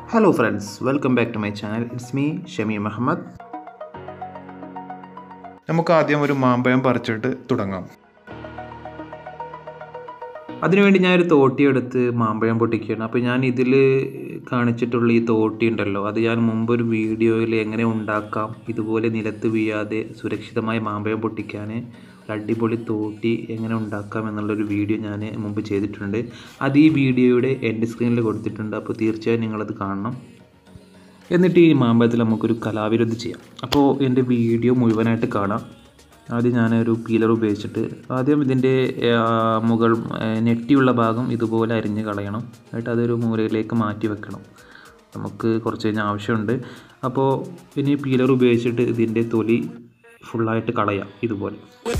hello friends welcome back to my channel it's me Shami Muhammad നമുക്ക് ആദ്യം ഒരു മാമ്പഴം പറിച്ചിട്ട് തുടങ്ങാം അതിനുവേണ്ടി ഞാനൊരു തോട്ടി എടുത്ത് മാമ്പഴം പൊട്ടിക്കുകയാണ് അപ്പോൾ ഞാൻ ഇതിൽ കാണിച്ചിട്ടുള്ള ഈ തോട്ടി ഉണ്ടല്ലോ അത് ഞാൻ മുമ്പ് ഒരു വീഡിയോയിൽ എങ്ങനെ ഉണ്ടാക്കാം ഇതുപോലെ നിലത്ത് വീഴാതെ സുരക്ഷിതമായി മാമ്പഴം പൊട്ടിക്കാൻ ഒരു അടിപൊളി തോട്ടി എങ്ങനെ ഉണ്ടാക്കാം എന്നുള്ളൊരു വീഡിയോ ഞാൻ മുമ്പ് ചെയ്തിട്ടുണ്ട് അത് ഈ വീഡിയോയുടെ എൻ്റെ സ്ക്രീനിൽ കൊടുത്തിട്ടുണ്ട് അപ്പോൾ തീർച്ചയായും നിങ്ങളത് കാണണം എന്നിട്ട് ഈ മാമ്പഴത്തിൽ നമുക്കൊരു കലാവിരുദ്ധ ചെയ്യാം അപ്പോൾ എൻ്റെ വീഡിയോ മുഴുവനായിട്ട് കാണാം ആദ്യം ഞാനൊരു പീലർ ഉപയോഗിച്ചിട്ട് ആദ്യം ഇതിൻ്റെ ആ, മുകൾ ആ, നെറ്റിയുള്ള ഭാഗം ഇതുപോലെ അരിഞ്ഞ് കളയണം എന്നിട്ട് അതൊരു മൂലയിലേക്ക് മാറ്റി വെക്കണം നമുക്ക് കുറച്ച് കഴിഞ്ഞാൽ ആവശ്യമുണ്ട് അപ്പോൾ ഇനി പീലർ ഉപയോഗിച്ചിട്ട് ഇതിൻ്റെ തൊലി ഫുള്ളായിട്ട് കളയാം ഇതുപോലെ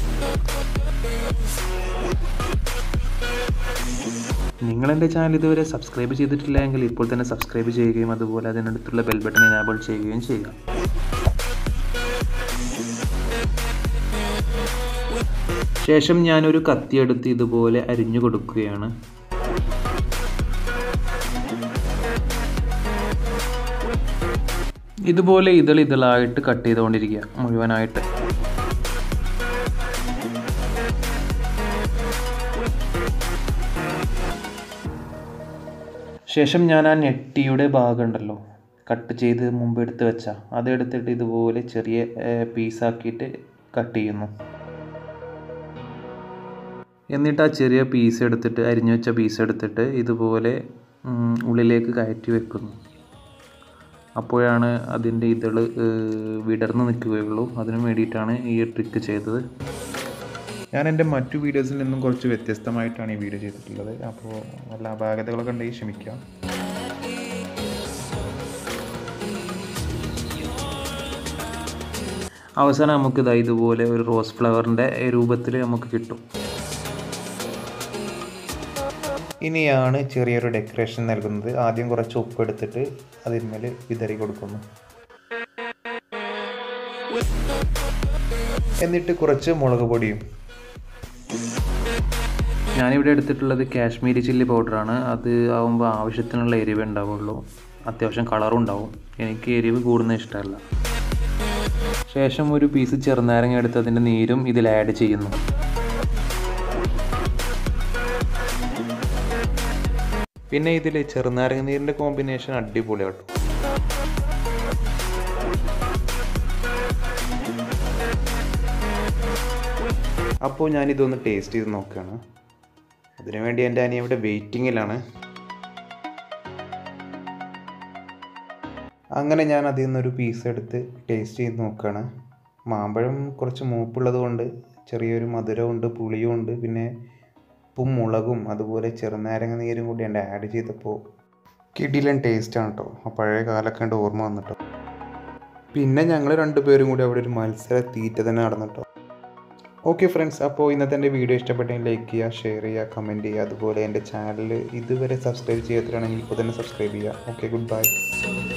നിങ്ങൾ എൻ്റെ ചാനൽ ഇതുവരെ സബ്സ്ക്രൈബ് ചെയ്തിട്ടില്ല എങ്കിൽ ഇപ്പോൾ തന്നെ സബ്സ്ക്രൈബ് ചെയ്യുകയും അതുപോലെ അതിനടുത്തുള്ള ബെൽ ബട്ടൺ എനാബിൾ ചെയ്യുകയും ചെയ്യുക ശേഷം ഞാനൊരു കത്തിയെടുത്ത് ഇതുപോലെ അരിഞ്ഞു കൊടുക്കുകയാണ് ഇതുപോലെ ഇതൾ ഇതളായിട്ട് കട്ട് ചെയ്തുകൊണ്ടിരിക്കുക മുഴുവനായിട്ട് ശേഷം ഞാൻ ആ നെറ്റിയുടെ ഭാഗം ഉണ്ടല്ലോ കട്ട് ചെയ്ത് മുമ്പ് എടുത്ത് വെച്ച അതെടുത്തിട്ട് ഇതുപോലെ ചെറിയ പീസാക്കിയിട്ട് കട്ട് ചെയ്യുന്നു എന്നിട്ട് ആ ചെറിയ പീസ് എടുത്തിട്ട് അരിഞ്ഞു വെച്ച പീസ് എടുത്തിട്ട് ഇതുപോലെ ഉം, ഉള്ളിലേക്ക് കയറ്റി വെക്കുന്നു അപ്പോഴാണ് അതിൻ്റെ ഇതള് ഏഹ്, വിടർന്ന് നിൽക്കുകയുള്ളൂ അതിനു വേണ്ടിയിട്ടാണ് ഈ ട്രിക്ക് ചെയ്തത് ഞാൻ എൻ്റെ മറ്റു വീഡിയോസിൽ നിന്നും കുറച്ച് വ്യത്യസ്തമായിട്ടാണ് ഈ വീഡിയോ ചെയ്തിട്ടുള്ളത് അപ്പോൾ വല്ല അപാകതകളൊക്കെ ഉണ്ടെങ്കിൽ ക്ഷമിക്കാം അവസാനം നമുക്ക് ഇതാ ഇതുപോലെ ഒരു റോസ് ഫ്ലവറിൻ്റെ രൂപത്തിൽ നമുക്ക് കിട്ടും ഇനിയാണ് ചെറിയൊരു ഡെക്കറേഷൻ നൽകുന്നത് ആദ്യം കുറച്ച് ഉപ്പ് എടുത്തിട്ട് അതിന്മേൽ വിതറി കൊടുക്കുന്നു എന്നിട്ട് കുറച്ച് മുളക് പൊടിയും ഞാനിവിടെ എടുത്തിട്ടുള്ളത് കാശ്മീരി ചില്ലി പൗഡറാണ് അത് ആകുമ്പോൾ ആവശ്യത്തിനുള്ള എരിവ് ഉണ്ടാവുള്ളൂ അത്യാവശ്യം കളറും ഉണ്ടാവും എനിക്ക് എരിവ് കൂടുന്നത് ഇഷ്ടമല്ല ശേഷം ഒരു പീസ് ചെറുനാരങ്ങ എടുത്ത് അതിൻ്റെ നീരും ഇതിൽ ആഡ് ചെയ്യുന്നു പിന്നെ ഇതിൽ ചെറുനാരങ്ങ നീരിൻ്റെ കോമ്പിനേഷൻ അടിപൊളിയാട്ടോ അപ്പോൾ ഞാനിതൊന്ന് ടേസ്റ്റ് ചെയ്ത് നോക്കുകയാണ് അതിനുവേണ്ടി എൻ്റെ അനിയ ഇവിടെ വെയിറ്റിങ്ങിലാണ് അങ്ങനെ ഞാൻ അതിൽ നിന്നൊരു പീസ് എടുത്ത് ടേസ്റ്റ് ചെയ്ത് നോക്കുകയാണ് മാമ്പഴം കുറച്ച് മൂപ്പുള്ളത് കൊണ്ട് ചെറിയൊരു മധുരമുണ്ട് പുളിയുമുണ്ട് പിന്നെ ഉപ്പും മുളകും അതുപോലെ ചെറുനാരങ്ങ നീരും കൂടി എൻ്റെ ആഡ് ചെയ്തപ്പോൾ കിടിലൻ ടേസ്റ്റാണ് കേട്ടോ ആ പഴയ കാലൊക്കെ ഉണ്ട് ഓർമ്മ വന്നിട്ടോ പിന്നെ ഞങ്ങൾ രണ്ടുപേരും കൂടി അവിടെ ഒരു മത്സര തീറ്റ തന്നെ നടന്നിട്ടോ ഓക്കെ ഫ്രണ്ട്സ് അപ്പോൾ ഇന്നത്തെ എൻ്റെ വീഡിയോ ഇഷ്ടപ്പെട്ടെങ്കിൽ ലൈക്ക് ചെയ്യുക ഷെയർ ചെയ്യുക കമൻറ്റ് ചെയ്യുക അതുപോലെ എൻ്റെ ചാനൽ ഇതുവരെ സബ്സ്ക്രൈബ് ചെയ്യാത്തവരാണെങ്കിൽ ഇപ്പോൾ തന്നെ സബ്സ്ക്രൈബ് ചെയ്യുക ഓക്കെ ഗുഡ് ബൈ